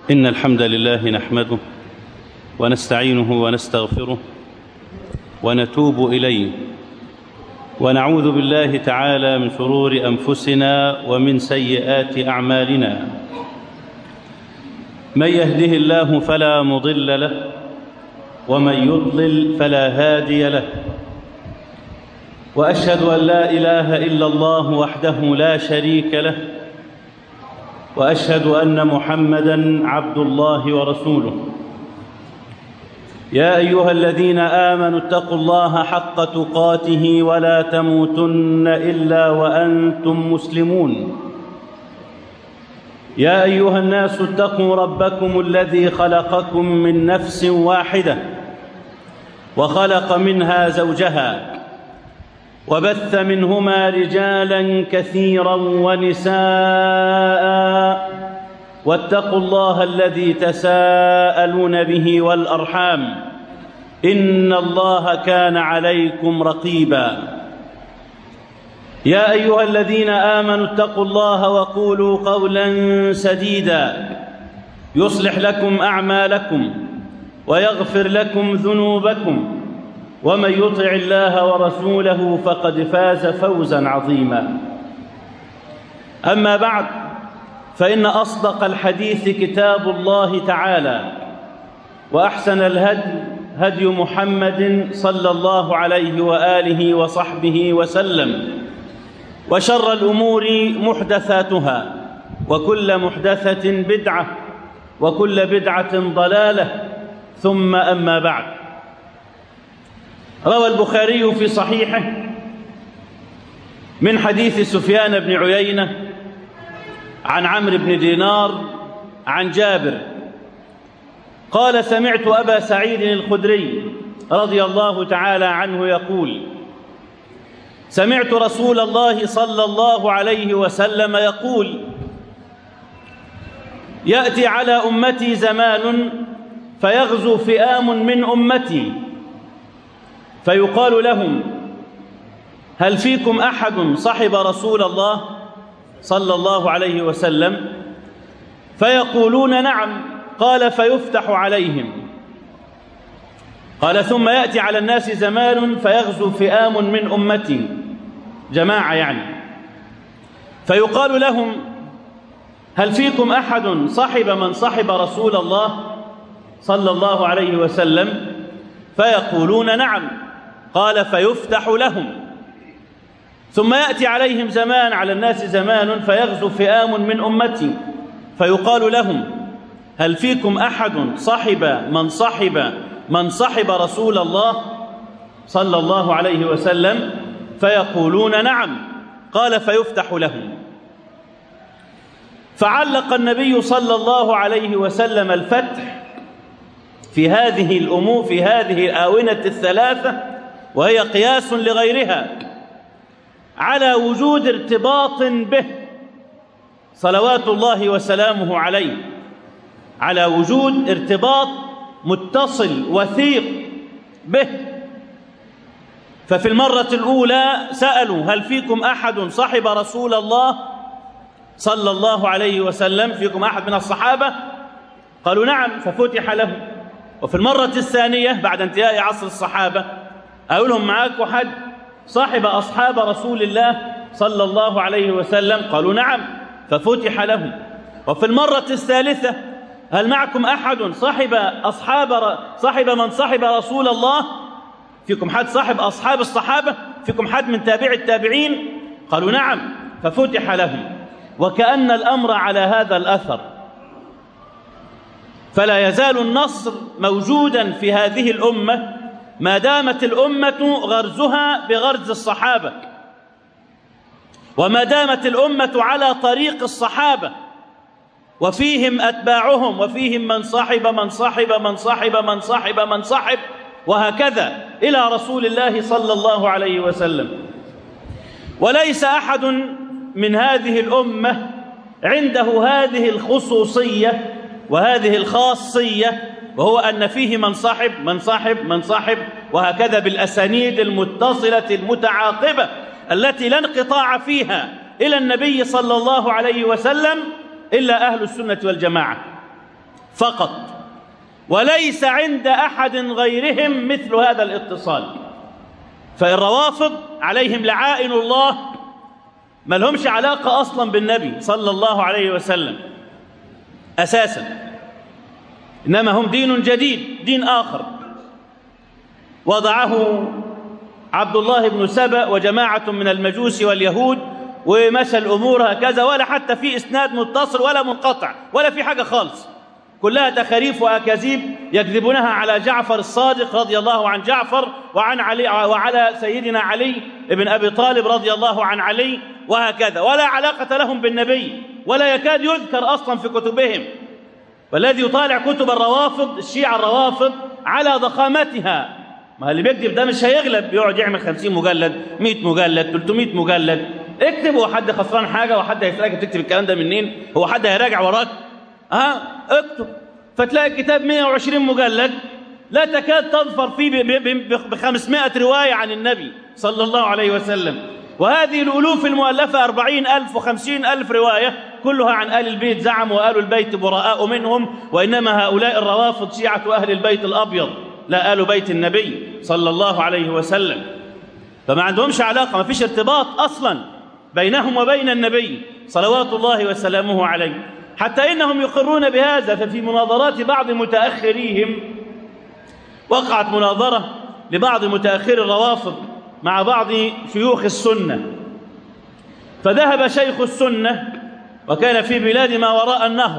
إن الحمد لله نحمده ونستعينه ونستغفره ونتوب إليه ونعوذ بالله تعالى من شرور أنفسنا ومن سيئات أعمالنا من يهده الله فلا مضل له ومن يضلل فلا هادي له واشهد ان لا اله الا الله وحده لا شريك له واشهد ان محمدا عبد الله ورسوله يا ايها الذين امنوا اتقوا الله حق تقاته ولا تموتن الا وانتم مسلمون يا ايها الناس اتقوا ربكم الذي خلقكم من نفس واحده وخلق منها زوجها وبث منهما رجالا كثيرا ونساء واتقوا الله الذي تساءلون به والارحام ان الله كان عليكم رقيبا يا ايها الذين امنوا اتقوا الله وقولوا قولا سديدا يصلح لكم اعمالكم ويغفر لكم ذنوبكم ومن يطع الله ورسوله فقد فاز فوزا عظيما اما بعد فان اصدق الحديث كتاب الله تعالى واحسن الهدي هدي محمد صلى الله عليه واله وصحبه وسلم وشر الامور محدثاتها وكل محدثه بدعه وكل بدعه ضلاله ثم اما بعد روى البخاري في صحيحه من حديث سفيان بن عيينه عن عمرو بن دينار عن جابر قال سمعت ابا سعيد الخدري رضي الله تعالى عنه يقول سمعت رسول الله صلى الله عليه وسلم يقول ياتي على امتي زمان فيغزو فئام من امتي فيقال لهم هل فيكم احد صحب رسول الله صلى الله عليه وسلم فيقولون نعم قال فيفتح عليهم قال ثم ياتي على الناس زمان فيغزو فئام من امتي جماعه يعني فيقال لهم هل فيكم احد صحب من صحب رسول الله صلى الله عليه وسلم فيقولون نعم قال فيفتح لهم ثم ياتي عليهم زمان على الناس زمان فيغزو فئام من امتي فيقال لهم هل فيكم احد صحب من صحب من صحب رسول الله صلى الله عليه وسلم فيقولون نعم قال فيفتح لهم فعلق النبي صلى الله عليه وسلم الفتح في هذه الامور في هذه الاونه الثلاثه وهي قياس لغيرها على وجود ارتباط به صلوات الله وسلامه عليه على وجود ارتباط متصل وثيق به ففي المرة الأولى سألوا هل فيكم أحد صحب رسول الله صلى الله عليه وسلم فيكم أحد من الصحابة قالوا نعم ففتح لهم وفي المرة الثانية بعد انتهاء عصر الصحابة أقول لهم معاكم حد صاحب أصحاب رسول الله صلى الله عليه وسلم قالوا نعم ففتح لهم وفي المرة الثالثة هل معكم أحد صاحب أصحاب صاحب من صاحب رسول الله فيكم حد صاحب أصحاب الصحابة فيكم حد من تابع التابعين قالوا نعم ففتح لهم وكأن الأمر على هذا الأثر فلا يزال النصر موجودا في هذه الأمة ما دامت الأمة غرزها بغرز الصحابة وما دامت الأمة على طريق الصحابة وفيهم أتباعهم وفيهم من صاحب من صاحب من صاحب من صاحب من صاحب وهكذا إلى رسول الله صلى الله عليه وسلم وليس أحد من هذه الأمة عنده هذه الخصوصية وهذه الخاصية وهو أن فيه من صاحب من صاحب من صاحب وهكذا بالأسانيد المتصلة المتعاقبة التي لا انقطاع فيها إلى النبي صلى الله عليه وسلم إلا أهل السنة والجماعة فقط وليس عند أحد غيرهم مثل هذا الاتصال فالروافض عليهم لعائن الله ما لهمش علاقة أصلا بالنبي صلى الله عليه وسلم أساسا إنما هم دين جديد دين آخر وضعه عبد الله بن سبأ وجماعة من المجوس واليهود ومشى الأمور هكذا ولا حتى في إسناد متصل ولا منقطع ولا في حاجة خالص كلها تخاريف وأكاذيب يكذبونها على جعفر الصادق رضي الله عن جعفر وعن علي وعلى سيدنا علي بن أبي طالب رضي الله عن علي وهكذا ولا علاقة لهم بالنبي ولا يكاد يذكر أصلا في كتبهم والذي يطالع كتب الروافض الشيعة الروافض على ضخامتها ما اللي بيكتب ده مش هيغلب يقعد يعمل 50 مجلد 100 مجلد 300 مجلد اكتب هو حد خسران حاجه وحد هيسالك تكتب الكلام ده منين هو حد هيراجع وراك اه اكتب فتلاقي الكتاب 120 مجلد لا تكاد تظفر فيه ب 500 روايه عن النبي صلى الله عليه وسلم وهذه الألوف المؤلفة أربعين ألف وخمسين ألف رواية كلها عن آل البيت زعموا آل البيت براء منهم وإنما هؤلاء الروافض شيعة أهل البيت الأبيض لا آل بيت النبي صلى الله عليه وسلم فما عندهمش علاقة ما فيش ارتباط أصلا بينهم وبين النبي صلوات الله وسلامه عليه حتى إنهم يقرون بهذا ففي مناظرات بعض متأخريهم وقعت مناظرة لبعض متأخر الروافض مع بعض شيوخ السنة فذهب شيخ السنة وكان في بلاد ما وراء النهر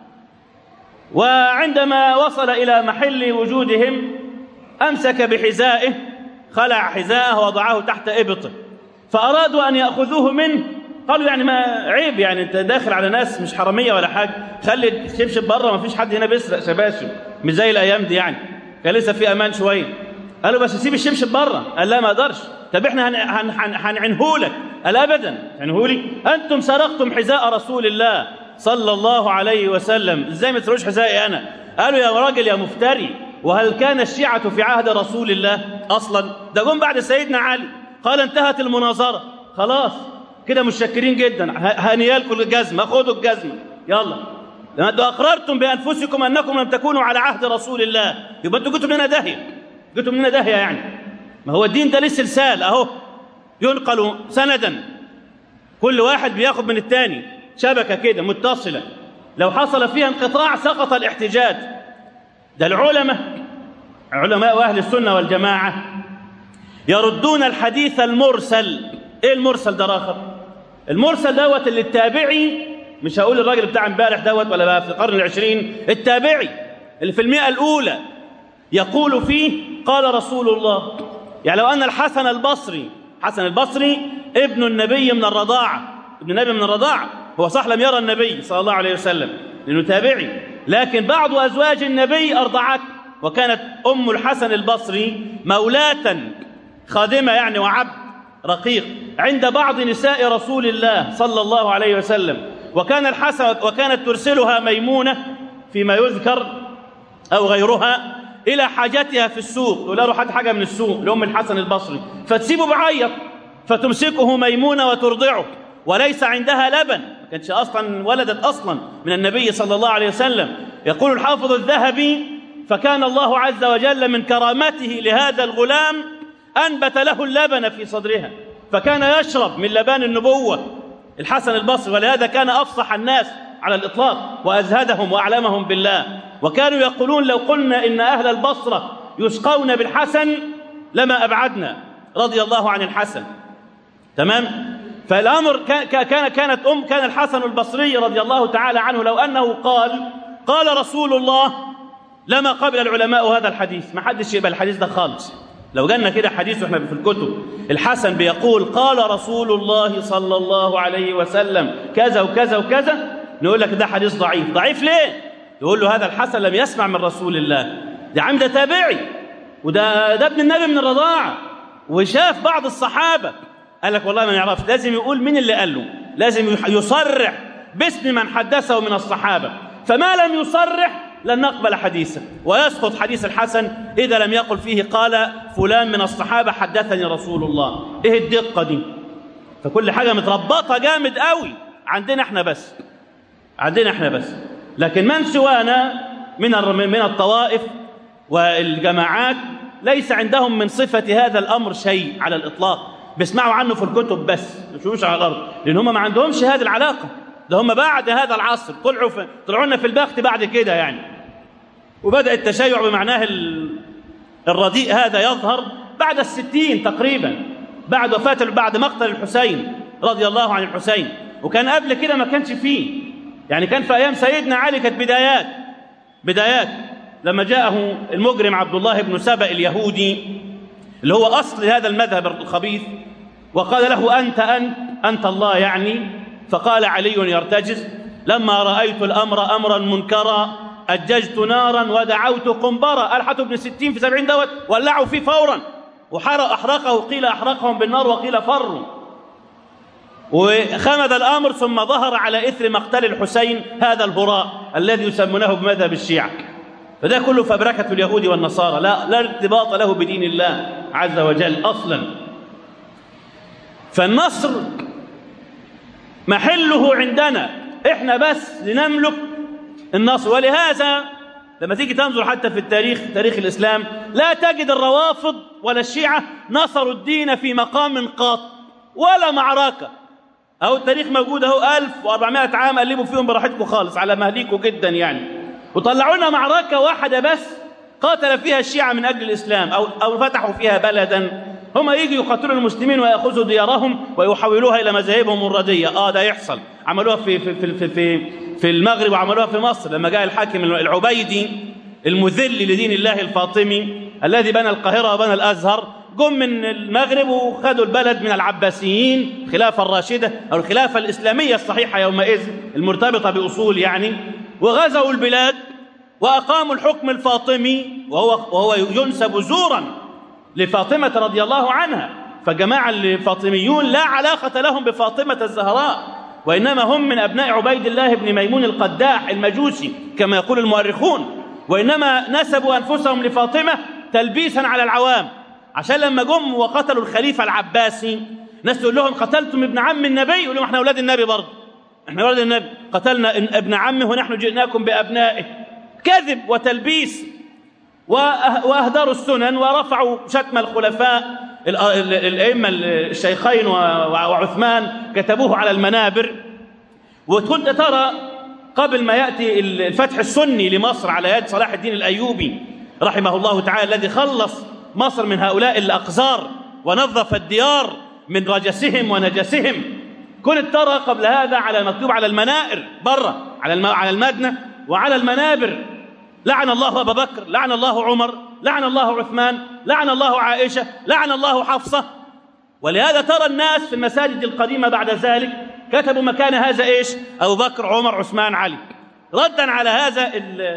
وعندما وصل إلى محل وجودهم أمسك بحذائه خلع حذاءه ووضعه تحت إبطه فأرادوا أن يأخذوه منه قالوا يعني ما عيب يعني أنت داخل على ناس مش حرامية ولا حاجة خلي الشبشب بره ما فيش حد هنا بيسرق شباشب مش زي الأيام دي يعني كان لسه في أمان شوية قالوا بس سيب الشبشب بره قال لا ما اقدرش طب احنا هنعنهولك قال ابدا عنهولي انتم سرقتم حذاء رسول الله صلى الله عليه وسلم ازاي ما تسرقوش حذائي انا قالوا يا راجل يا مفتري وهل كان الشيعة في عهد رسول الله اصلا ده جم بعد سيدنا علي قال انتهت المناظرة خلاص كده متشكرين جدا هنيالكم الجزمة خدوا الجزمة يلا لما انتوا اقررتم بانفسكم انكم لم تكونوا على عهد رسول الله يبقى انتوا جيتوا مننا داهيه جيتوا مننا داهيه يعني ما هو الدين ده ليه سلسال اهو ينقل سندا كل واحد بياخد من الثاني شبكه كده متصله لو حصل فيها انقطاع سقط الاحتجاج ده العلماء علماء اهل السنه والجماعه يردون الحديث المرسل ايه المرسل ده راخر المرسل دوت اللي التابعي مش هقول الراجل بتاع امبارح دوت ولا بقى في القرن العشرين التابعي اللي في المئة الأولى يقول فيه قال رسول الله يعني لو أن الحسن البصري حسن البصري ابن النبي من الرضاعة ابن النبي من الرضاعة هو صح لم يرى النبي صلى الله عليه وسلم لأنه تابعي لكن بعض أزواج النبي أرضعته وكانت أم الحسن البصري مولاة خادمة يعني وعبد رقيق عند بعض نساء رسول الله صلى الله عليه وسلم وكان الحسن وكانت ترسلها ميمونة فيما يذكر أو غيرها إلى حاجتها في السوق تقول له حد حاجة من السوق لأم الحسن البصري فتسيبه بعيط فتمسكه ميمونة وترضعه وليس عندها لبن ما كانتش أصلا ولدت أصلا من النبي صلى الله عليه وسلم يقول الحافظ الذهبي فكان الله عز وجل من كرامته لهذا الغلام أنبت له اللبن في صدرها فكان يشرب من لبان النبوة الحسن البصري ولهذا كان أفصح الناس على الإطلاق وأزهدهم وأعلمهم بالله وكانوا يقولون لو قلنا إن أهل البصرة يسقون بالحسن لما أبعدنا رضي الله عن الحسن تمام فالأمر كان كانت أم كان الحسن البصري رضي الله تعالى عنه لو أنه قال قال رسول الله لما قبل العلماء هذا الحديث ما حدش يقبل الحديث ده خالص لو جالنا كده حديث واحنا في الكتب الحسن بيقول قال رسول الله صلى الله عليه وسلم كذا وكذا وكذا نقول لك ده حديث ضعيف ضعيف ليه يقول له هذا الحسن لم يسمع من رسول الله ده عم ده تابعي وده ده ابن النبي من الرضاعة وشاف بعض الصحابة قال لك والله ما نعرف لازم يقول مين اللي قال له لازم يصرح باسم من حدثه من الصحابة فما لم يصرح لن نقبل حديثه ويسقط حديث الحسن إذا لم يقل فيه قال فلان من الصحابة حدثني رسول الله إيه الدقة دي فكل حاجة متربطة جامد قوي عندنا احنا بس عندنا احنا بس لكن من سوانا من من الطوائف والجماعات ليس عندهم من صفة هذا الأمر شيء على الإطلاق بيسمعوا عنه في الكتب بس مش على الأرض لأن هم ما عندهمش هذه العلاقة ده هم بعد هذا العصر طلعوا في طلعوا لنا في البخت بعد كده يعني وبدأ التشيع بمعناه الرديء هذا يظهر بعد الستين تقريبا بعد وفاة بعد مقتل الحسين رضي الله عن الحسين وكان قبل كده ما كانش فيه يعني كان في أيام سيدنا علي كانت بدايات بدايات لما جاءه المجرم عبد الله بن سبأ اليهودي اللي هو أصل هذا المذهب الخبيث وقال له أنت أنت أنت الله يعني فقال علي يرتجز لما رأيت الأمر أمرا منكرا أججت نارا ودعوت قنبرا ألحة بن ستين في سبعين دوت ولعوا فيه فورا وحرق أحرقه قيل أحرقهم بالنار وقيل فروا وخمد الأمر ثم ظهر على إثر مقتل الحسين هذا الهراء الذي يسمونه بمذهب الشيعة فده كله فبركة اليهود والنصارى لا, لا ارتباط له بدين الله عز وجل أصلا فالنصر محله عندنا احنا بس لنملك النصر ولهذا لما تيجي تنظر حتى في التاريخ تاريخ الإسلام لا تجد الروافض ولا الشيعة نصروا الدين في مقام قاط ولا معركة أهو التاريخ موجود أهو 1400 عام قلبوا فيهم براحتكم خالص على مهليكوا جدا يعني وطلعوا لنا معركة واحدة بس قاتل فيها الشيعة من أجل الإسلام أو, أو فتحوا فيها بلدا هم يجوا يقاتلوا المسلمين ويأخذوا ديارهم ويحولوها إلى مذاهبهم الردية آه ده يحصل عملوها في, في, في, في, في, في المغرب وعملوها في مصر لما جاء الحاكم العبيدي المذل لدين الله الفاطمي الذي بنى القاهرة وبنى الأزهر جم من المغرب وخدوا البلد من العباسيين الخلافة الراشدة أو الخلافة الإسلامية الصحيحة يومئذ المرتبطة بأصول يعني وغزوا البلاد وأقاموا الحكم الفاطمي وهو, وهو ينسب زورا لفاطمة رضي الله عنها فجماعة الفاطميون لا علاقة لهم بفاطمة الزهراء وإنما هم من أبناء عبيد الله بن ميمون القداح المجوسي كما يقول المؤرخون وإنما نسبوا أنفسهم لفاطمة تلبيسا على العوام عشان لما جم وقتلوا الخليفة العباسي ناس تقول لهم قتلتم ابن عم النبي يقول لهم احنا أولاد النبي برضه احنا أولاد النبي قتلنا ابن عمه ونحن جئناكم بأبنائه كذب وتلبيس وأهدروا السنن ورفعوا شتم الخلفاء الأئمة الشيخين وعثمان كتبوه على المنابر وكنت ترى قبل ما يأتي الفتح السني لمصر على يد صلاح الدين الأيوبي رحمه الله تعالى الذي خلص مصر من هؤلاء الأقذار ونظف الديار من رجسهم ونجسهم كنت ترى قبل هذا على مكتوب على المنائر برة على على المدنة وعلى المنابر لعن الله أبا بكر لعن الله عمر لعن الله عثمان لعن الله عائشة لعن الله حفصة ولهذا ترى الناس في المساجد القديمة بعد ذلك كتبوا مكان هذا إيش أبو بكر عمر عثمان علي ردا على هذا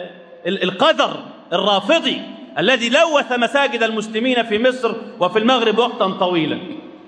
القدر الرافضي الذي لوث مساجد المسلمين في مصر وفي المغرب وقتا طويلا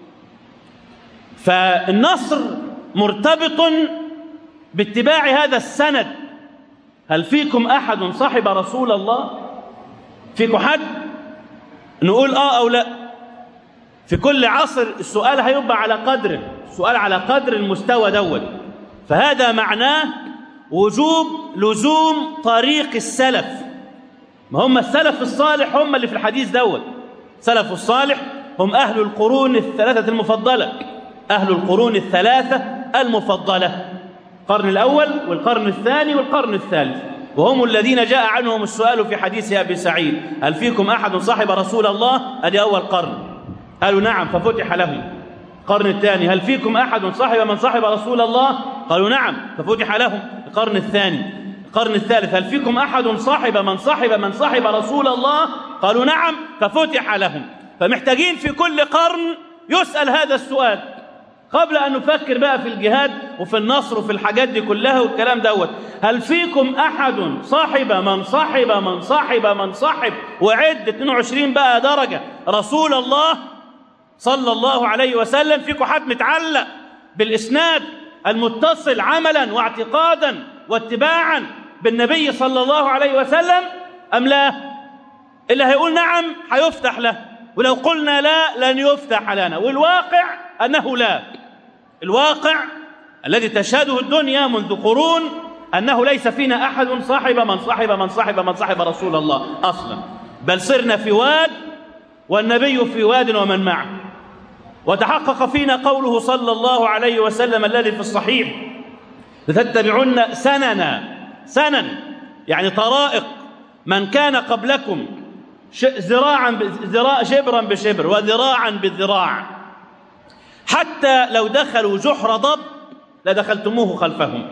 فالنصر مرتبط باتباع هذا السند هل فيكم أحد صاحب رسول الله فيكم حد نقول آه أو لا في كل عصر السؤال هيبقى على قدره السؤال على قدر المستوى دوت فهذا معناه وجوب لزوم طريق السلف ما هم السلف الصالح هم اللي في الحديث دوت سلف الصالح هم أهل القرون الثلاثة المفضلة أهل القرون الثلاثة المفضلة القرن الأول والقرن الثاني والقرن الثالث وهم الذين جاء عنهم السؤال في حديث أبي سعيد هل فيكم أحد صاحب رسول الله أدي أول قرن قالوا نعم ففتح لهم القرن الثاني هل فيكم أحد صاحب من صاحب رسول الله قالوا نعم ففتح لهم القرن الثاني القرن الثالث هل فيكم أحد صاحب من صاحب من صاحب رسول الله قالوا نعم ففتح لهم فمحتاجين في كل قرن يسأل هذا السؤال قبل أن نفكر بقى في الجهاد وفي النصر وفي الحاجات دي كلها والكلام دوت هل فيكم أحد صاحب من صاحب من صاحب من صاحب وعد 22 بقى درجة رسول الله صلى الله عليه وسلم فيكم حد متعلق بالإسناد المتصل عملا واعتقادا واتباعا بالنبي صلى الله عليه وسلم أم لا اللي هيقول نعم هيفتح له ولو قلنا لا لن يفتح لنا والواقع أنه لا الواقع الذي تشهده الدنيا منذ قرون أنه ليس فينا أحد صاحب من صاحب من صاحب من صاحب رسول الله أصلا بل صرنا في واد والنبي في واد ومن معه وتحقق فينا قوله صلى الله عليه وسلم الذي في الصحيح لتتبعن سننا سنن يعني طرائق من كان قبلكم ذراعا ذراع شبرا بشبر وذراعا بالذراع حتى لو دخلوا جحر ضب لدخلتموه خلفهم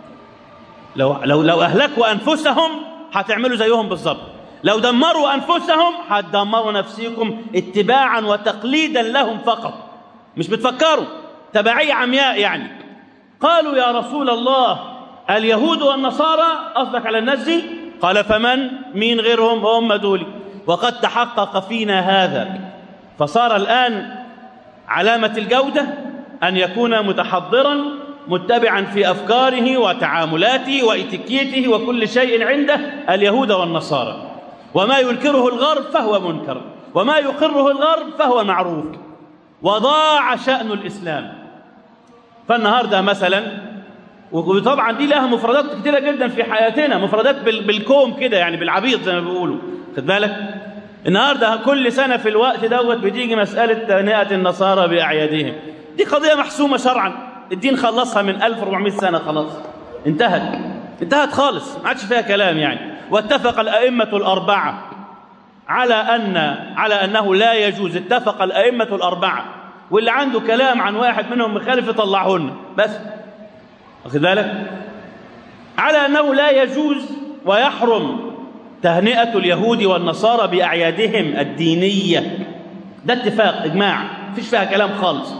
لو لو لو اهلكوا انفسهم هتعملوا زيهم بالظبط لو دمروا انفسهم هتدمروا نفسكم اتباعا وتقليدا لهم فقط مش بتفكروا تبعيه عمياء يعني قالوا يا رسول الله اليهود والنصارى قصدك على الناس دي قال فمن مين غيرهم هم دول وقد تحقق فينا هذا فصار الآن علامة الجودة أن يكون متحضرا متبعا في أفكاره وتعاملاته وإتيكيته وكل شيء عنده اليهود والنصارى وما ينكره الغرب فهو منكر وما يقره الغرب فهو معروف وضاع شأن الإسلام فالنهاردة مثلا وطبعا دي لها مفردات كتيرة جدا في حياتنا مفردات بالكوم كده يعني بالعبيط زي ما بيقولوا خد بالك النهارده كل سنة في الوقت دوت بتيجي مسألة تهنئة النصارى بأعيادهم دي قضية محسومة شرعا الدين خلصها من 1400 سنة خلاص انتهت انتهت خالص ما عادش فيها كلام يعني واتفق الأئمة الأربعة على أن على أنه لا يجوز اتفق الأئمة الأربعة واللي عنده كلام عن واحد منهم مخالف يطلعهن بس واخد بالك على أنه لا يجوز ويحرم تهنئة اليهود والنصارى بأعيادهم الدينية ده اتفاق إجماع مفيش فيها كلام خالص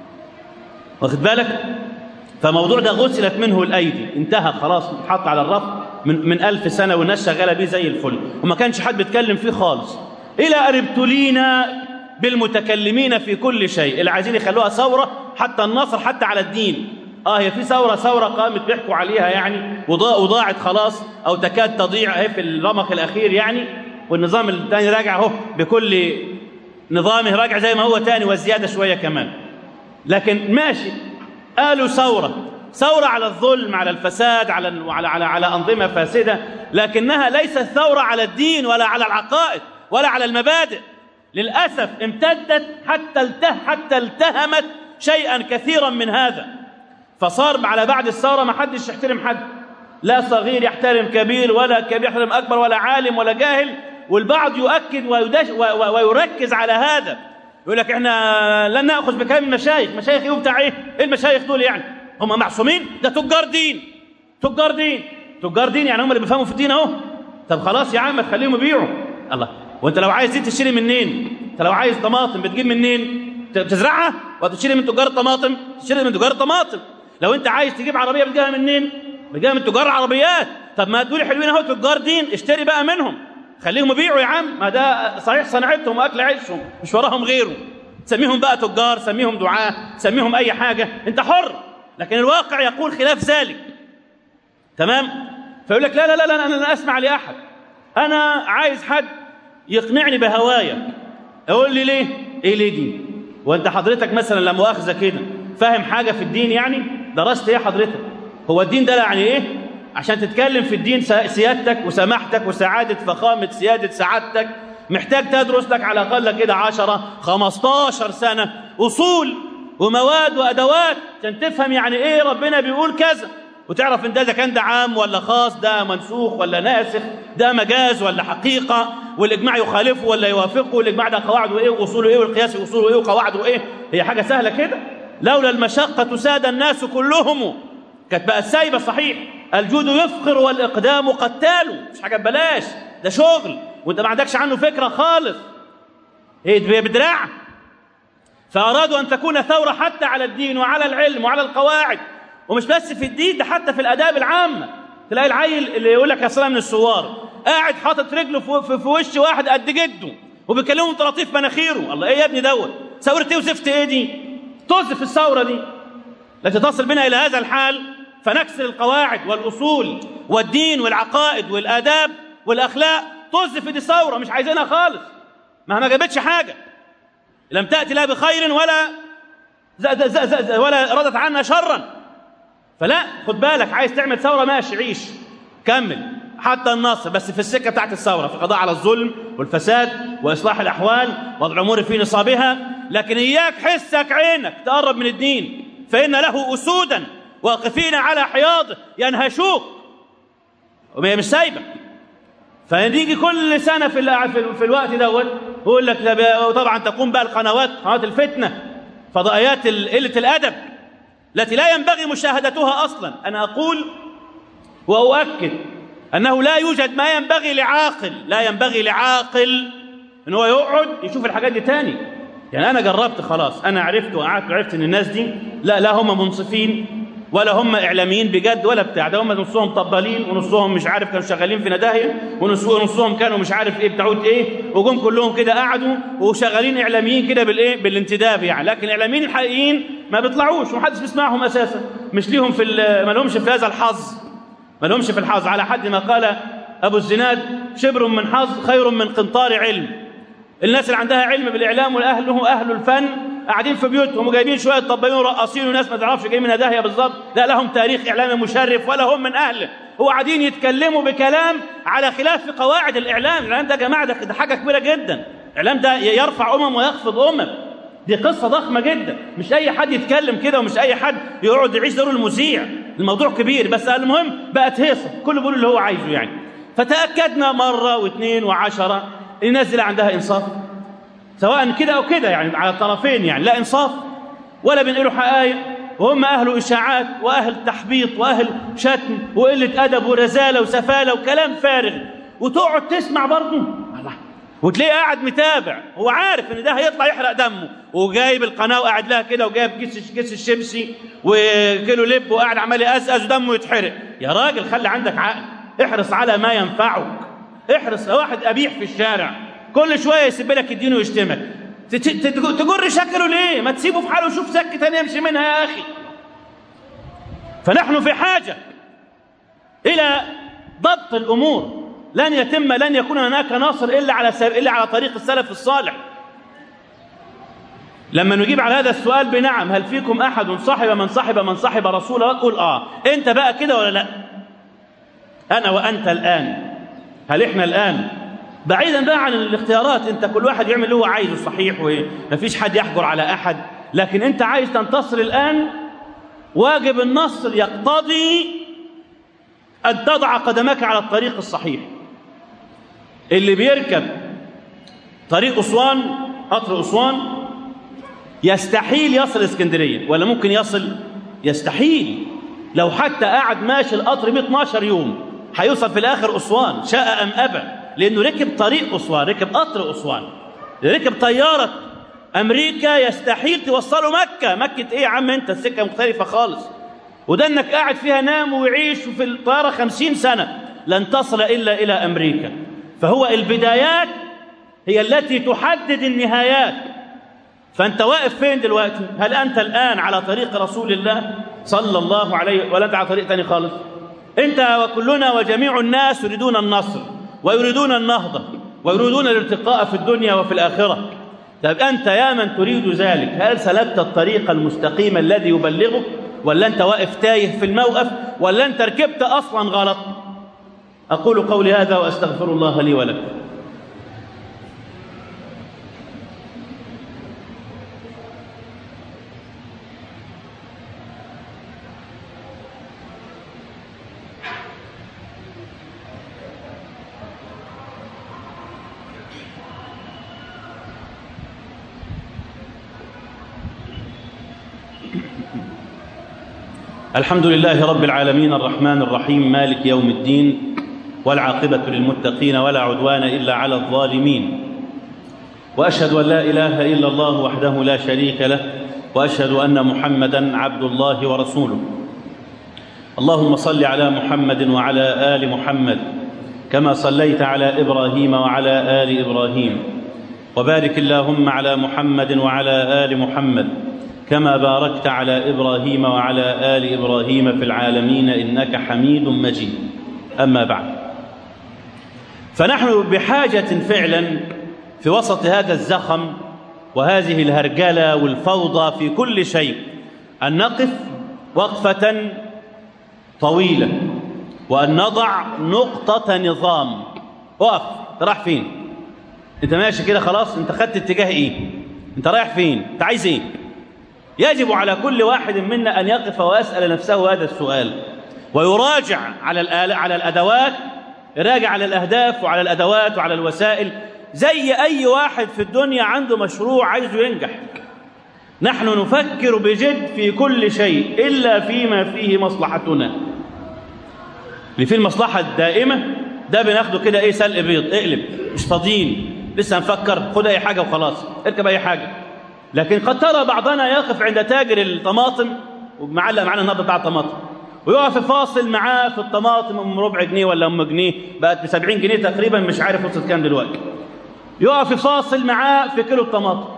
واخد بالك فموضوع ده غسلت منه الأيدي انتهى خلاص اتحط على الرف من, من ألف سنة والناس شغالة بيه زي الفل وما كانش حد بيتكلم فيه خالص إلى أن ابتلينا بالمتكلمين في كل شيء اللي عايزين يخلوها ثورة حتى النصر حتى على الدين اه هي في ثوره ثوره قامت بيحكوا عليها يعني وضاعت خلاص او تكاد تضيع اهي في الرمق الاخير يعني والنظام الثاني راجع اهو بكل نظامه راجع زي ما هو تاني وزياده شويه كمان لكن ماشي قالوا ثوره ثوره على الظلم على الفساد على على على, على انظمه فاسده لكنها ليست ثوره على الدين ولا على العقائد ولا على المبادئ للاسف امتدت حتى الته حتى التهمت شيئا كثيرا من هذا فصار على بعد الثوره ما حدش يحترم حد لا صغير يحترم كبير ولا كبير يحترم اكبر ولا عالم ولا جاهل والبعض يؤكد ويدش ويركز على هذا يقول لك احنا لن ناخذ بكلام المشايخ مشايخ ايه وبتاع ايه ايه المشايخ دول يعني هم معصومين ده تجار دين تجار دين تجار دين يعني هم اللي بيفهموا في الدين اهو طب خلاص يا عم تخليهم يبيعوا الله وانت لو عايز دي تشتري منين انت لو عايز طماطم بتجيب منين تزرعها وتشتري من تجار الطماطم تشتري من تجار الطماطم لو انت عايز تجيب عربيه بتجيبها منين بتجيبها من تجار عربيات طب ما دول حلوين اهو تجار دين اشتري بقى منهم خليهم يبيعوا يا عم ما ده صحيح صنعتهم واكل عيشهم مش وراهم غيره سميهم بقى تجار سميهم دعاة سميهم اي حاجه انت حر لكن الواقع يقول خلاف ذلك تمام فيقول لك لا لا لا, لا انا لا اسمع لاحد انا عايز حد يقنعني بهوايا اقول لي ليه ايه ليه دي وانت حضرتك مثلا لا مؤاخذه كده فاهم حاجه في الدين يعني درست ايه حضرتك هو الدين ده يعني ايه عشان تتكلم في الدين سيادتك وسماحتك وسعاده فخامه سياده سعادتك محتاج تدرس لك على الاقل كده 10 15 سنه اصول ومواد وادوات عشان تفهم يعني ايه ربنا بيقول كذا وتعرف ان ده اذا كان ده عام ولا خاص ده منسوخ ولا ناسخ ده مجاز ولا حقيقه والاجماع يخالفه ولا يوافقه والاجماع ده قواعده ايه واصوله ايه والقياس اصوله ايه وقواعده ايه هي حاجه سهله كده لولا المشقه ساد الناس كلهم كانت بقى السايبه صحيح الجود يفقر والاقدام قتال مش حاجه ببلاش ده شغل وانت ما عندكش عنه فكره خالص هي بدراع فارادوا ان تكون ثوره حتى على الدين وعلى العلم وعلى القواعد ومش بس في الدين ده حتى في الاداب العامه تلاقي العيل اللي يقول لك يا سلام من الثوار قاعد حاطط رجله في, في وش واحد قد جده وبيكلمه طراطيف مناخيره الله ايه يا ابني دوت ثوره ايه وزفت ايه دي طز في الثوره دي التي تصل بنا الى هذا الحال فنكسر القواعد والاصول والدين والعقائد والاداب والاخلاق طز في دي ثوره مش عايزينها خالص ما ما جابتش حاجه لم تاتي لا بخير ولا زأ زأ زأ ولا ردت عنا شرا فلا خد بالك عايز تعمل ثوره ماشي عيش كمل حتى النصر بس في السكه بتاعت الثوره في القضاء على الظلم والفساد واصلاح الاحوال وضع الامور في نصابها لكن اياك حسك عينك تقرب من الدين فان له اسودا واقفين على حياضه ينهشوك وهي مش سايبه فنيجي كل سنه في في الوقت دوت يقول لك طبعا تقوم بقى القنوات قنوات الفتنه فضائيات قله الادب التي لا ينبغي مشاهدتها اصلا انا اقول واؤكد انه لا يوجد ما ينبغي لعاقل لا ينبغي لعاقل ان هو يقعد يشوف الحاجات دي تاني يعني انا جربت خلاص انا عرفت وقعدت عرفت ان الناس دي لا لا هم منصفين ولا هم اعلاميين بجد ولا بتاع ده هم نصهم طبالين ونصهم مش عارف كانوا شغالين في نداهيه ونصهم كانوا مش عارف ايه بتاعود ايه وجم كلهم كده قعدوا وشغالين اعلاميين كده بالايه بالانتداب يعني لكن الاعلاميين الحقيقيين ما بيطلعوش ومحدش بيسمعهم اساسا مش ليهم في ما لهمش في هذا الحظ ما لهمش في الحظ على حد ما قال ابو الزناد شبر من حظ خير من قنطار علم الناس اللي عندها علم بالاعلام والاهل هم اهل الفن قاعدين في بيوتهم وجايبين شويه طبالين ورقاصين وناس ما تعرفش جايين من داهيه بالظبط لا لهم تاريخ اعلامي مشرف ولا هم من اهله هو قاعدين يتكلموا بكلام على خلاف قواعد الاعلام الاعلام ده يا جماعه ده حاجه كبيره جدا الاعلام ده يرفع امم ويخفض امم دي قصه ضخمه جدا مش اي حد يتكلم كده ومش اي حد يقعد يعيش دور المذيع الموضوع كبير بس المهم بقت هيصه كله بيقول اللي هو عايزه يعني فتاكدنا مره واثنين وعشره الناس اللي عندها انصاف سواء كده او كده يعني على الطرفين يعني لا انصاف ولا بينقلوا حقائق وهم اهل اشاعات واهل تحبيط واهل شتم وقله ادب ورزاله وسفاله وكلام فارغ وتقعد تسمع برضه الله وتلاقيه قاعد متابع هو عارف ان ده هيطلع يحرق دمه وجايب القناه وقاعد لها كده وجايب كيس كيس الشيبسي وكيلو لب وقاعد عمال يقزقز ودمه يتحرق يا راجل خلي عندك عقل احرص على ما ينفعك احرص واحد قبيح في الشارع كل شويه يسيب لك الدين ويشتمك تجر شكله ليه ما تسيبه في حاله وشوف سكه ثانيه يمشي منها يا اخي فنحن في حاجه الى ضبط الامور لن يتم لن يكون هناك ناصر الا على الا على طريق السلف الصالح لما نجيب على هذا السؤال بنعم هل فيكم احد صاحب من صاحب من صاحب رسول الله قول اه انت بقى كده ولا لا انا وانت الان هل احنا الان بعيدا بقى عن الاختيارات انت كل واحد يعمل اللي هو عايزه صحيح ومفيش حد يحجر على احد لكن انت عايز تنتصر الان واجب النصر يقتضي ان تضع قدمك على الطريق الصحيح اللي بيركب طريق اسوان قطر اسوان يستحيل يصل اسكندريه ولا ممكن يصل يستحيل لو حتى قعد ماشي القطر 112 يوم هيوصل في الاخر اسوان شاء ام ابى لانه ركب طريق اسوان ركب قطر اسوان ركب طياره امريكا يستحيل توصله مكه مكه ايه يا عم انت السكه مختلفه خالص وده انك قاعد فيها نام ويعيش في الطياره خمسين سنه لن تصل الا الى امريكا فهو البدايات هي التي تحدد النهايات فانت واقف فين دلوقتي هل انت الان على طريق رسول الله صلى الله عليه ولا انت على طريق ثاني خالص انت وكلنا وجميع الناس يريدون النصر ويريدون النهضه ويريدون الارتقاء في الدنيا وفي الاخره طيب انت يا من تريد ذلك هل سلكت الطريق المستقيم الذي يبلغك ولا انت واقف تايه في الموقف ولا انت ركبت اصلا غلط اقول قولي هذا واستغفر الله لي ولكم الحمد لله رب العالمين الرحمن الرحيم مالك يوم الدين والعاقبة للمتقين ولا عدوان إلا على الظالمين وأشهد أن لا إله إلا الله وحده لا شريك له وأشهد أن محمدا عبد الله ورسوله اللهم صل على محمد وعلى آل محمد كما صليت على إبراهيم وعلى آل إبراهيم وبارك اللهم على محمد وعلى آل محمد كما باركت على ابراهيم وعلى ال ابراهيم في العالمين انك حميد مجيد اما بعد فنحن بحاجه فعلا في وسط هذا الزخم وهذه الهرجله والفوضى في كل شيء ان نقف وقفه طويلة وأن نضع نقطة نظام اقف انت رايح فين انت ماشي كده خلاص انت خدت اتجاه ايه انت رايح فين انت عايز ايه يجب على كل واحد منا ان يقف ويسال نفسه هذا السؤال ويراجع على الآل... على الادوات يراجع على الاهداف وعلى الادوات وعلى الوسائل زي اي واحد في الدنيا عنده مشروع عايزه ينجح نحن نفكر بجد في كل شيء الا فيما فيه مصلحتنا اللي فيه المصلحه الدائمه ده بناخده كده ايه سلق بيض اقلب مش فاضيين لسه نفكر خد اي حاجه وخلاص اركب اي حاجه لكن قد ترى بعضنا يقف عند تاجر الطماطم ومعلق معانا النهارده بتاع الطماطم ويقف فاصل معاه في الطماطم ام ربع جنيه ولا ام جنيه بقت ب 70 جنيه تقريبا مش عارف وصلت كام دلوقتي يقف فاصل معاه في كيلو الطماطم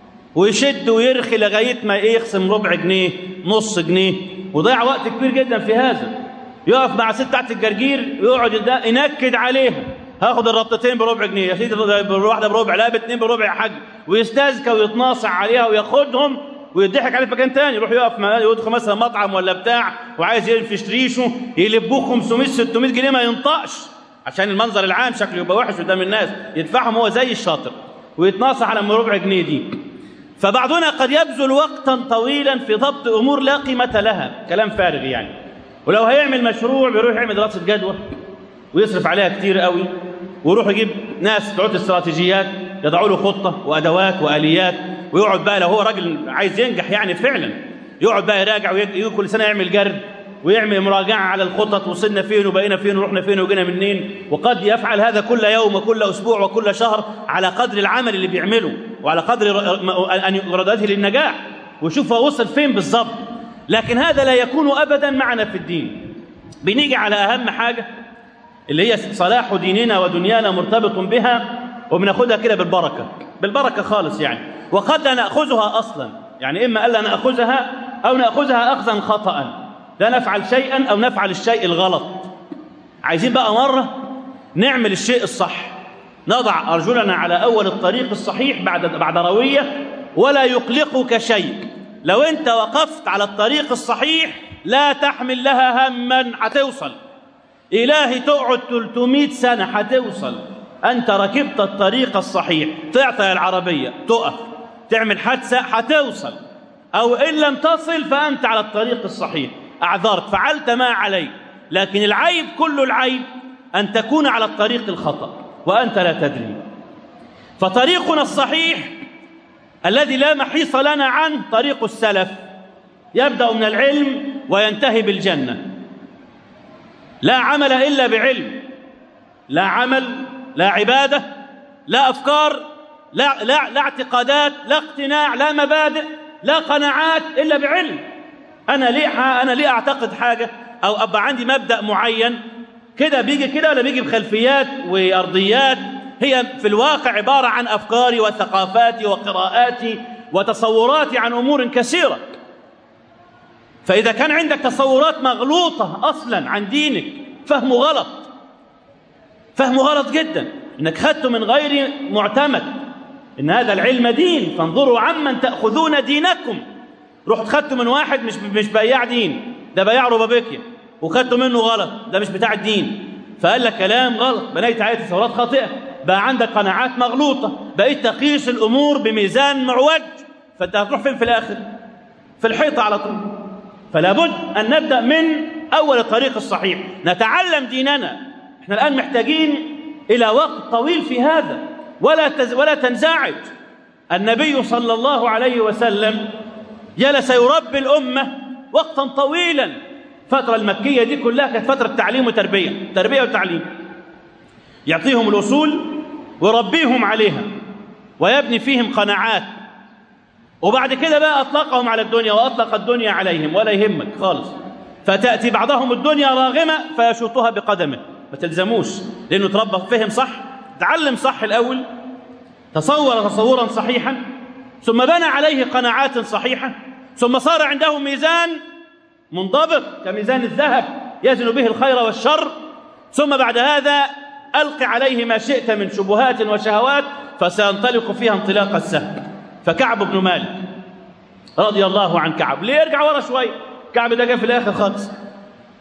ويشد ويرخي لغايه ما ايه يخصم ربع جنيه نص جنيه وضيع وقت كبير جدا في هذا يقف مع ست بتاعت الجرجير ويقعد ينكد عليها هاخد الربطتين بربع جنيه يا سيدي واحده بربع لا باثنين بربع يا حاج ويستذكى ويتناصع عليها وياخدهم ويضحك عليه في مكان تاني يروح يقف يدخل مثلا مطعم ولا بتاع وعايز يلفش ريشه يلبوه 500 600 جنيه ما ينطقش عشان المنظر العام شكله يبقى وحش قدام الناس يدفعهم هو زي الشاطر ويتناصح على ام ربع جنيه دي فبعضنا قد يبذل وقتا طويلا في ضبط امور لا قيمه لها كلام فارغ يعني ولو هيعمل مشروع بيروح يعمل دراسه جدوى ويصرف عليها كتير قوي ويروح يجيب ناس بتوع استراتيجيات يضعوا له خطه وادوات واليات ويقعد بقى لو هو راجل عايز ينجح يعني فعلا يقعد بقى يراجع ويجي كل سنه يعمل جرد ويعمل مراجعه على الخطط وصلنا فين وبقينا فين ورحنا فين وجينا منين وقد يفعل هذا كل يوم وكل اسبوع وكل شهر على قدر العمل اللي بيعمله وعلى قدر ان ارادته للنجاح ويشوف هو وصل فين بالظبط لكن هذا لا يكون ابدا معنا في الدين بنيجي على اهم حاجه اللي هي صلاح ديننا ودنيانا مرتبط بها وبناخدها كده بالبركه بالبركه خالص يعني وقد لا ناخذها اصلا يعني اما الا ناخذها او ناخذها اخذا خطا لا نفعل شيئا او نفعل الشيء الغلط عايزين بقى مره نعمل الشيء الصح نضع ارجلنا على اول الطريق الصحيح بعد بعد رويه ولا يقلقك شيء لو انت وقفت على الطريق الصحيح لا تحمل لها هما هتوصل إلهي تقعد 300 سنة هتوصل أنت ركبت الطريق الصحيح تعطي العربية تقف تعمل حادثة هتوصل أو إن لم تصل فأنت على الطريق الصحيح أعذرت فعلت ما عليك لكن العيب كل العيب أن تكون على الطريق الخطأ وأنت لا تدري فطريقنا الصحيح الذي لا محيص لنا عنه طريق السلف يبدأ من العلم وينتهي بالجنة لا عمل الا بعلم لا عمل لا عباده لا افكار لا لا لا اعتقادات لا اقتناع لا مبادئ لا قناعات الا بعلم انا ليه انا ليه اعتقد حاجه او ابقى عندي مبدا معين كده بيجي كده ولا بيجي بخلفيات وارضيات هي في الواقع عباره عن افكاري وثقافاتي وقراءاتي وتصوراتي عن امور كثيره فإذا كان عندك تصورات مغلوطة أصلا عن دينك فهمه غلط فهمه غلط جدا إنك خدته من غير معتمد إن هذا العلم دين فانظروا عمن تأخذون دينكم رحت خدته من واحد مش مش بياع دين ده بياع ربابيكيا وخدته منه غلط ده مش بتاع الدين فقال لك كلام غلط بنيت عليه تصورات خاطئة بقى عندك قناعات مغلوطة بقيت تقيس الأمور بميزان معوج فأنت هتروح فين في الآخر في الحيطة على طول فلا بد أن نبدأ من أول الطريق الصحيح نتعلم ديننا احنا الآن محتاجين إلى وقت طويل في هذا ولا تز ولا تنزعج النبي صلى الله عليه وسلم جلس يربي الأمة وقتا طويلا الفترة المكية دي كلها كانت فترة تعليم وتربية تربية وتعليم يعطيهم الأصول ويربيهم عليها ويبني فيهم قناعات وبعد كده بقى أطلقهم على الدنيا وأطلق الدنيا عليهم ولا يهمك خالص فتأتي بعضهم الدنيا راغمة فيشوطها بقدمه ما تلزموش لأنه تربى فهم صح تعلم صح الأول تصور تصورا صحيحا ثم بنى عليه قناعات صحيحة ثم صار عنده ميزان منضبط كميزان الذهب يزن به الخير والشر ثم بعد هذا ألق عليه ما شئت من شبهات وشهوات فسينطلق فيها انطلاق السهم فكعب بن مالك رضي الله عن كعب ليه يرجع ورا شويه كعب ده جه في الاخر خالص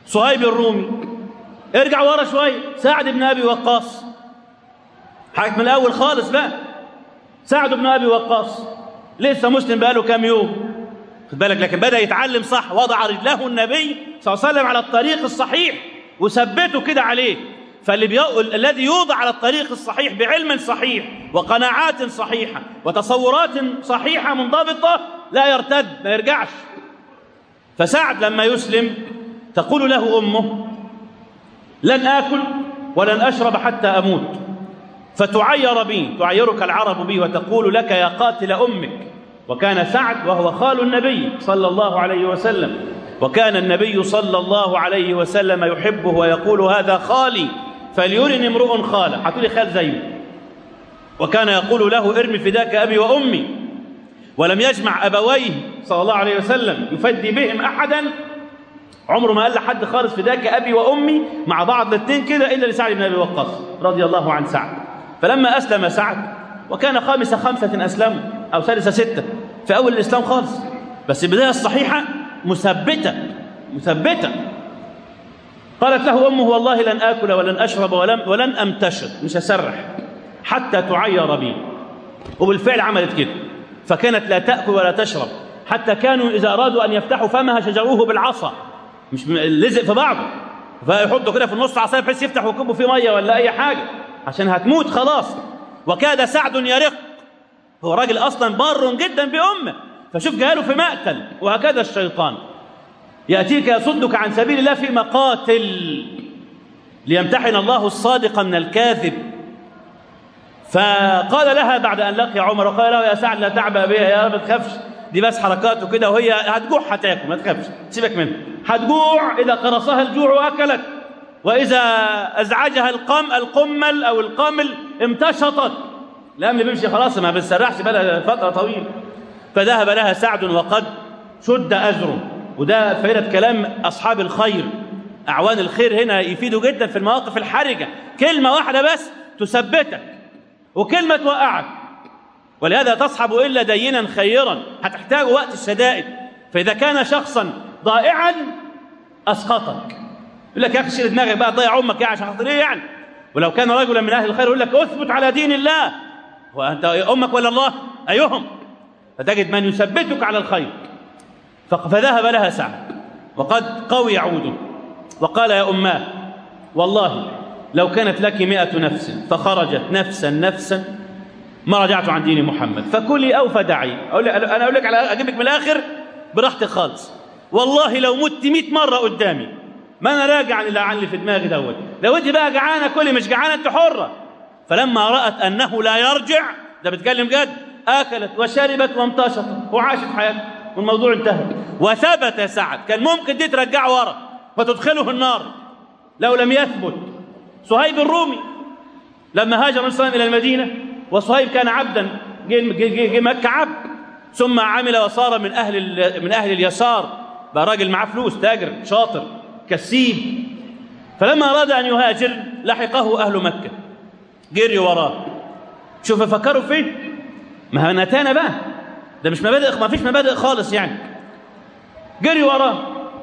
صهيب الرومي ارجع ورا شويه سعد بن ابي وقاص حاجة من الاول خالص بقى سعد بن ابي وقاص لسه مسلم بقاله كام يوم خد بالك لكن بدا يتعلم صح وضع رجله النبي صلى الله عليه وسلم على الطريق الصحيح وثبته كده عليه فاللي بي... الذي يوضع على الطريق الصحيح بعلم صحيح وقناعات صحيحه وتصورات صحيحه منضبطه لا يرتد ما يرجعش فسعد لما يسلم تقول له امه لن اكل ولن اشرب حتى اموت فتعير بي تعيرك العرب بي وتقول لك يا قاتل امك وكان سعد وهو خال النبي صلى الله عليه وسلم وكان النبي صلى الله عليه وسلم يحبه ويقول هذا خالي فليرني امرؤ خاله هتقولي خال زيه وكان يقول له ارمي فداك ابي وامي ولم يجمع ابويه صلى الله عليه وسلم يفدي بهم احدا عمره ما قال لحد خالص فداك ابي وامي مع بعض الاثنين كده الا لسعد بن ابي وقاص رضي الله عن سعد فلما اسلم سعد وكان خامس خمسه اسلموا او سادس سته في اول الاسلام خالص بس البدايه الصحيحه مثبته مثبته قالت له امه والله لن اكل ولن اشرب ولن ولن امتشط مش هسرح حتى تعير بي وبالفعل عملت كده فكانت لا تاكل ولا تشرب حتى كانوا اذا ارادوا ان يفتحوا فمها شجروه بالعصا مش لزق في بعضه فيحطوا كده في النص عصايه بحيث يفتح ويكبوا فيه ميه ولا اي حاجه عشان هتموت خلاص وكاد سعد يرق هو راجل اصلا بار جدا بامه فشوف جاله في مقتل وهكذا الشيطان ياتيك يصدك عن سبيل الله في مقاتل ليمتحن الله الصادق من الكاذب فقال لها بعد ان لقي عمر وقال له يا سعد لا تعبأ بها يا ما تخافش دي بس حركات وكده وهي هتجوع هتاكل ما تخافش سيبك منها هتجوع اذا قرصها الجوع واكلت واذا ازعجها القم القمل او القمل امتشطت الامن بيمشي خلاص ما بتسرحش بقى فتره طويله فذهب لها سعد وقد شد اجره وده فائده كلام اصحاب الخير اعوان الخير هنا يفيدوا جدا في المواقف الحرجه كلمه واحده بس تثبتك وكلمه توقعك ولهذا تصحب الا دينا خيرا هتحتاج وقت الشدائد فاذا كان شخصا ضائعا اسقطك يقول لك يا اخي شيل دماغك بقى تضيع امك يعني عشان خاطر ايه يعني ولو كان رجلا من اهل الخير يقول لك اثبت على دين الله وانت امك ولا الله ايهم فتجد من يثبتك على الخير فذهب لها سعد وقد قوي عوده وقال يا أماه والله لو كانت لك مئة نفس فخرجت نفسا نفسا ما رجعت عن دين محمد فكلي أو فدعي أقول لك أنا أقول لك على أجيب لك من الآخر براحتك خالص والله لو مت 100 مرة قدامي ما أنا راجع عن اللي عن اللي في دماغي دوت لو أنت بقى جعانة كلي مش جعانة أنت حرة فلما رأت أنه لا يرجع ده بتكلم جد أكلت وشربت وامتشطت وعاشت حياتها والموضوع انتهى وثبت سعد كان ممكن دي ترجعه ورا وتدخله النار لو لم يثبت صهيب الرومي لما هاجر النبي الى المدينه وصهيب كان عبدا جه مكه عبد ثم عمل وصار من اهل من اهل اليسار بقى راجل معاه فلوس تاجر شاطر كسيب فلما اراد ان يهاجر لحقه اهل مكه جري وراه شوف فكروا فين ما هو نتانا بقى ده مش مبادئ ما فيش مبادئ خالص يعني جري وراه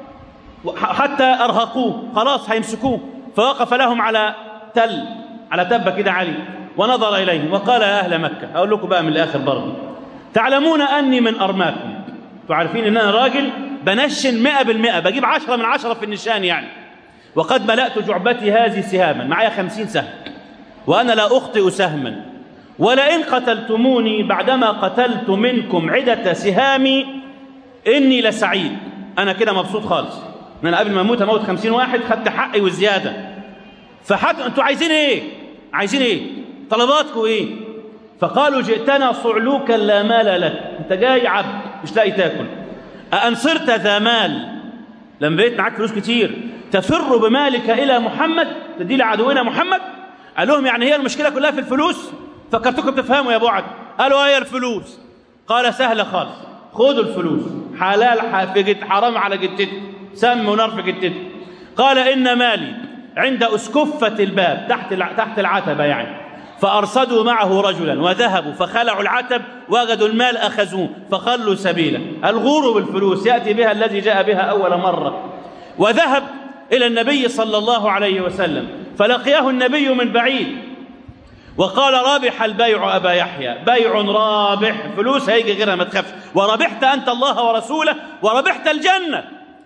حتى ارهقوه خلاص هيمسكوه فوقف لهم على تل على تبه كده عالي ونظر اليهم وقال يا اهل مكه اقول لكم بقى من الاخر برضه تعلمون اني من ارماكم انتوا عارفين ان انا راجل بنشن 100% بجيب 10 من 10 في النشان يعني وقد ملأت جعبتي هذه سهاما معايا 50 سهم وانا لا اخطئ سهما ولئن قتلتموني بعدما قتلت منكم عدة سهامي إني لسعيد أنا كده مبسوط خالص إن أنا قبل ما أموت أموت خمسين واحد خدت حقي وزيادة فحد أنتوا عايزين إيه؟ عايزين إيه؟ طلباتكم إيه؟ فقالوا جئتنا صعلوكا لا مال لك أنت جاي عبد مش لاقي تاكل أأن صرت ذا مال لما بقيت معاك فلوس كتير تفر بمالك إلى محمد تدي لعدونا محمد قال لهم يعني هي المشكلة كلها في الفلوس فكرتكم تفهموا يا بعد قالوا هي الفلوس قال سهلة خالص خذوا الفلوس حلال في جد حرام على جدتي سم ونار في جدتي قال إن مالي عند أسكفة الباب تحت تحت العتبة يعني فأرصدوا معه رجلا وذهبوا فخلعوا العتب وجدوا المال أخذوه فخلوا سبيله الغور بالفلوس يأتي بها الذي جاء بها أول مرة وذهب إلى النبي صلى الله عليه وسلم فلقيه النبي من بعيد وقال رابح البيع أبا يحيى بيع رابح فلوس هيجي غيرها ما تخافش وربحت أنت الله ورسوله وربحت الجنة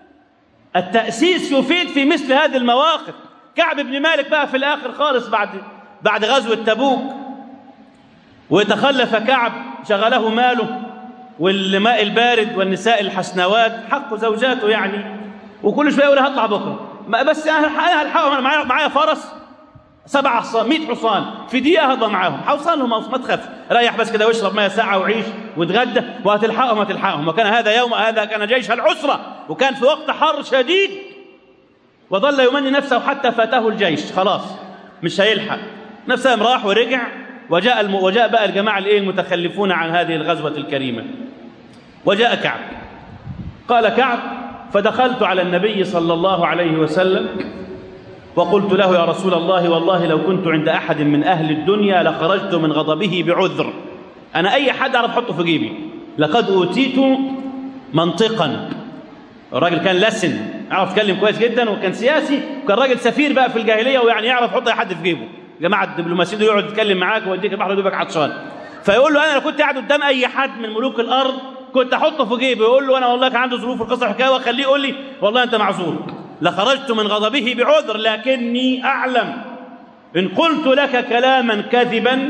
التأسيس يفيد في مثل هذه المواقف كعب بن مالك بقى في الآخر خالص بعد بعد غزوة تبوك وتخلف كعب شغله ماله والماء البارد والنساء الحسنوات حق زوجاته يعني وكل شويه يقول هطلع بكره بس انا هلحقهم انا معايا معايا فرس سبع حصان 100 حصان في دقيقه هضى معاهم هوصلهم ما تخاف ريح بس كده واشرب ميه ساعه وعيش واتغدى وهتلحقهم هتلحقهم وكان هذا يوم هذا كان جيش العسره وكان في وقت حر شديد وظل يمني نفسه حتى فاته الجيش خلاص مش هيلحق نفسه راح ورجع وجاء الم... وجاء بقى الجماعه الايه المتخلفون عن هذه الغزوه الكريمه وجاء كعب قال كعب فدخلت على النبي صلى الله عليه وسلم وقلت له يا رسول الله والله لو كنت عند احد من اهل الدنيا لخرجت من غضبه بعذر انا اي حد اعرف احطه في جيبي لقد اوتيت منطقا الراجل كان لسن يعرف يتكلم كويس جدا وكان سياسي وكان راجل سفير بقى في الجاهليه ويعني يعرف يحط اي حد في جيبه جماعه الدبلوماسيين دول يقعد يتكلم معاك ويديك البحر يدوبك عطشان فيقول له انا لو كنت قاعد قدام اي حد من ملوك الارض كنت احطه في جيبي يقول له انا والله كان عندي ظروف القصه حكايه واخليه يقول لي والله انت معذور لخرجت من غضبه بعذر لكني اعلم ان قلت لك كلاما كذبا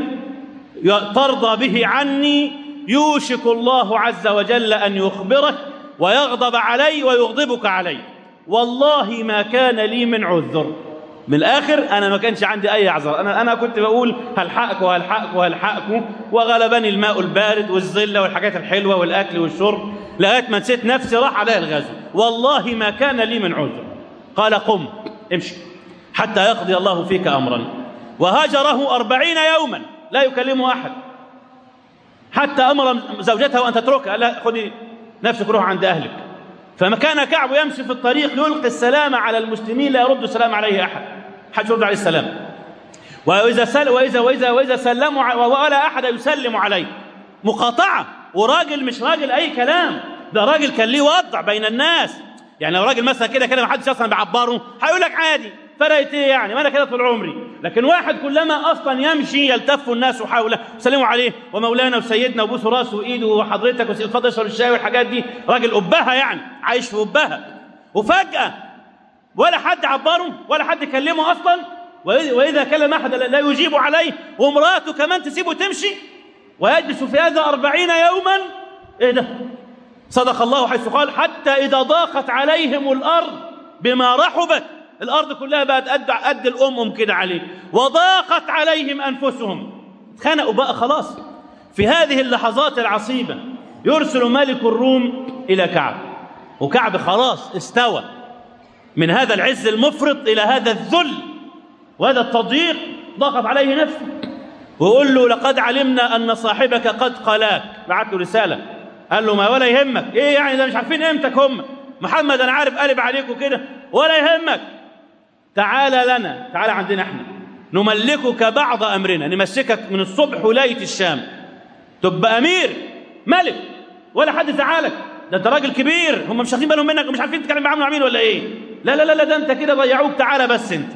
ترضى به عني يوشك الله عز وجل ان يخبرك ويغضب علي ويغضبك علي والله ما كان لي من عذر من الاخر انا ما كانش عندي اي اعذار انا انا كنت بقول هلحقك وهلحقك وهلحقك وغلبني الماء البارد والظله والحاجات الحلوه والاكل والشرب لغايه ما نسيت نفسي راح عليا الغزو والله ما كان لي من عذر قال قم امشي حتى يقضي الله فيك امرا وهاجره أربعين يوما لا يكلمه احد حتى امر زوجته ان تتركها لا خذي نفسك روح عند اهلك فما كان كعب يمشي في الطريق يلقي السلام على المسلمين لا يرد السلام عليه احد حد يرد عليه السلام واذا سل واذا واذا واذا سلموا ولا احد يسلم عليه مقاطعه وراجل مش راجل اي كلام ده راجل كان ليه وضع بين الناس يعني لو راجل مثلا كده كده ما حدش اصلا بيعبره هيقول لك عادي فرقت ايه يعني ما انا كده طول عمري لكن واحد كلما اصلا يمشي يلتف الناس حوله يسلموا عليه ومولانا وسيدنا وبوسوا راسه وايده وحضرتك اتفضل اشرب الشاي والحاجات دي راجل ابها يعني عايش في ابها وفجاه ولا حد عبره ولا حد كلمه اصلا واذا كلم احد لا يجيب عليه وامراته كمان تسيبه تمشي ويجلس في هذا أربعين يوما ايه ده صدق الله حيث قال حتى اذا ضاقت عليهم الارض بما رحبت الارض كلها بقت قد قد الامم كده عليه وضاقت عليهم انفسهم اتخنقوا بقى خلاص في هذه اللحظات العصيبه يرسل ملك الروم الى كعب وكعب خلاص استوى من هذا العز المفرط الى هذا الذل وهذا التضييق ضاقت عليه نفسه ويقول له لقد علمنا ان صاحبك قد قلاك بعت له رساله قال له ما ولا يهمك ايه يعني ده مش عارفين قيمتك هم محمد انا عارف قلب عليكم كده ولا يهمك تعالى لنا تعالى عندنا احنا نملكك بعض امرنا نمسكك من الصبح ولايه الشام تبقى امير ملك ولا حد زعلك ده انت راجل كبير هم مش واخدين بالهم منك ومش عارفين تتكلم معاهم مين ولا ايه لا لا لا لا ده انت كده ضيعوك تعالى بس انت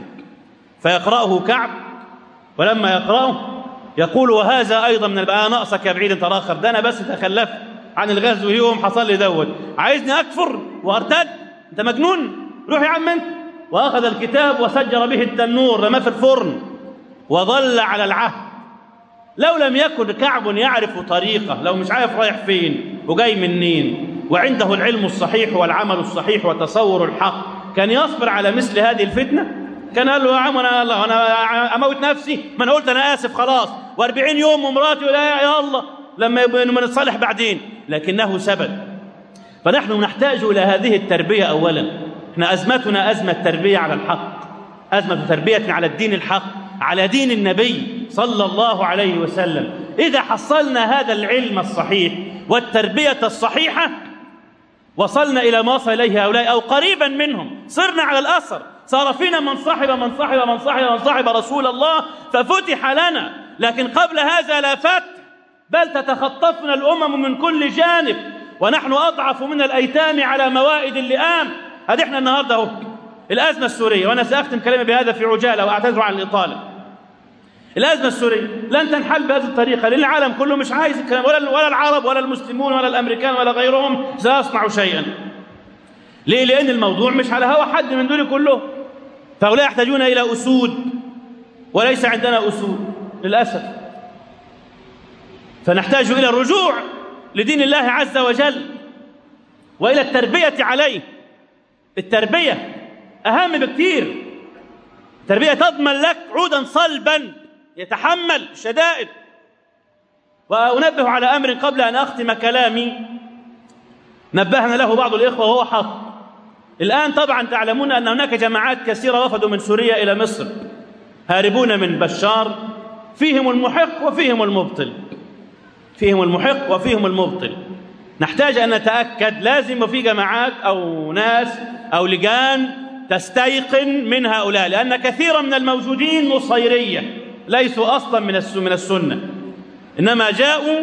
فيقراه كعب ولما يقراه يقول وهذا ايضا من البقى ناقصك يا بعيد انت راخر ده انا بس تخلفت عن الغزو يوم حصل لي دوت عايزني اكفر وارتد انت مجنون روح يا عم انت واخذ الكتاب وسجر به التنور رماه في الفرن وظل على العهد لو لم يكن كعب يعرف طريقه لو مش عارف رايح فين وجاي منين وعنده العلم الصحيح والعمل الصحيح وتصور الحق كان يصبر على مثل هذه الفتنه كان قال له يا عم انا الله انا اموت نفسي ما انا قلت انا اسف خلاص و40 يوم ومراتي لا يا الله لما لما نتصالح بعدين لكنه سبب فنحن نحتاج الى هذه التربيه اولا احنا ازمتنا ازمه تربيه على الحق ازمه تربيه على الدين الحق على دين النبي صلى الله عليه وسلم اذا حصلنا هذا العلم الصحيح والتربيه الصحيحه وصلنا الى ما وصل اليه هؤلاء او قريبا منهم صرنا على الاثر صار فينا من صاحب من صاحب من صاحب من صاحب رسول الله ففتح لنا لكن قبل هذا لا فتح بل تتخطفنا الامم من كل جانب ونحن اضعف من الايتام على موائد اللئام هذه احنا النهارده اهو الأزمة السورية وأنا سأختم كلامي بهذا في عجالة وأعتذر عن الإطالة الأزمة السورية لن تنحل بهذه الطريقة لأن العالم كله مش عايز الكلام ولا ولا العرب ولا المسلمون ولا الأمريكان ولا غيرهم سيصنعوا شيئا ليه؟ لأن الموضوع مش على هوا حد من دول كلهم فهؤلاء يحتاجون إلى أسود وليس عندنا أسود للأسف فنحتاج إلى الرجوع لدين الله عز وجل وإلى التربية عليه التربية أهم بكثير التربية تضمن لك عودا صلبا يتحمل الشدائد وأنبه على أمر قبل أن أختم كلامي نبهنا له بعض الإخوة وهو حق الآن طبعا تعلمون أن هناك جماعات كثيرة وفدوا من سوريا إلى مصر هاربون من بشار فيهم المحق وفيهم المبطل فيهم المحق وفيهم المبطل نحتاج أن نتأكد لازم وفي جماعات أو ناس أو لجان تستيقن من هؤلاء لأن كثيرا من الموجودين نصيرية ليسوا أصلا من من السنة إنما جاءوا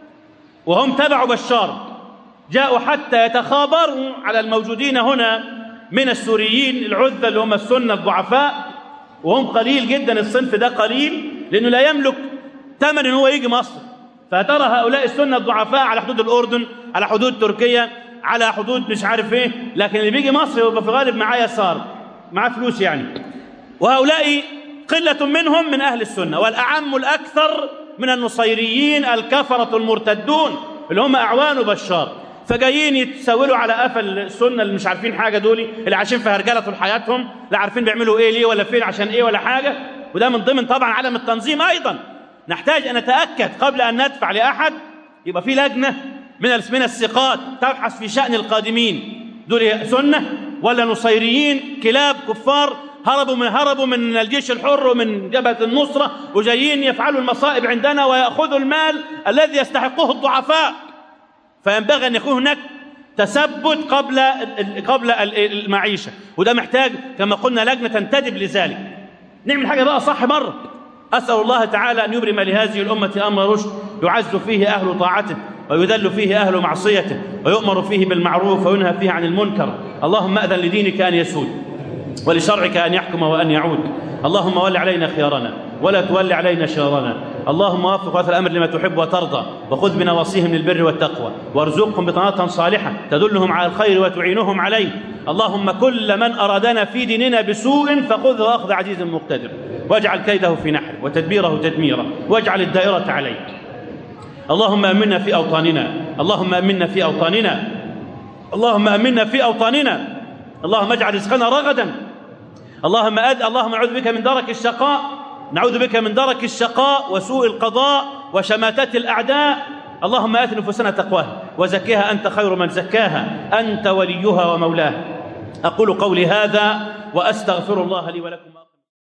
وهم تبعوا بشار جاءوا حتى يتخابروا على الموجودين هنا من السوريين العذة اللي هم السنة الضعفاء وهم قليل جدا الصنف ده قليل لأنه لا يملك ثمن ان هو يجي مصر فترى هؤلاء السنة الضعفاء على حدود الأردن على حدود تركيا على حدود مش عارف ايه لكن اللي بيجي مصر يبقى في الغالب معاه يسار معاه فلوس يعني وهؤلاء قلة منهم من أهل السنة والأعم الأكثر من النصيريين الكفرة المرتدون اللي هم أعوان بشار فجايين يتسولوا على قفا السنه اللي مش عارفين حاجه دول اللي عايشين في هرجله طول حياتهم لا عارفين بيعملوا ايه ليه ولا فين عشان ايه ولا حاجه وده من ضمن طبعا عدم التنظيم ايضا نحتاج ان نتاكد قبل ان ندفع لاحد يبقى في لجنه من من الثقات تبحث في شان القادمين دول سنه ولا نصيريين كلاب كفار هربوا من هربوا من الجيش الحر ومن جبهه النصره وجايين يفعلوا المصائب عندنا وياخذوا المال الذي يستحقه الضعفاء فينبغي ان يكون هناك تثبت قبل قبل المعيشه وده محتاج كما قلنا لجنه تنتدب لذلك نعمل حاجه بقى صح مره اسال الله تعالى ان يبرم لهذه الامه امر رشد يعز فيه اهل طاعته ويذل فيه اهل معصيته ويؤمر فيه بالمعروف وينهى فيه عن المنكر اللهم اذن لدينك ان يسود ولشرعك ان يحكم وان يعود اللهم ول علينا خيارنا ولا تول علينا شرارنا اللهم وفق ولاة الامر لما تحب وترضى وخذ بنواصيهم للبر والتقوى وارزقهم بطانه صالحه تدلهم على الخير وتعينهم عليه اللهم كل من ارادنا في ديننا بسوء فخذه اخذ عزيز مقتدر واجعل كيده في نحر وتدبيره تدميرا واجعل الدائره عليه اللهم امنا في اوطاننا اللهم امنا في اوطاننا اللهم امنا في اوطاننا اللهم اجعل رزقنا رغدا اللهم أد اللهم نعوذ بك من درك الشقاء نعوذ بك من درك الشقاء وسوء القضاء وشماتة الأعداء اللهم آت نفوسنا تقواها وزكها أنت خير من زكاها أنت وليها ومولاها أقول قولي هذا وأستغفر الله لي ولكم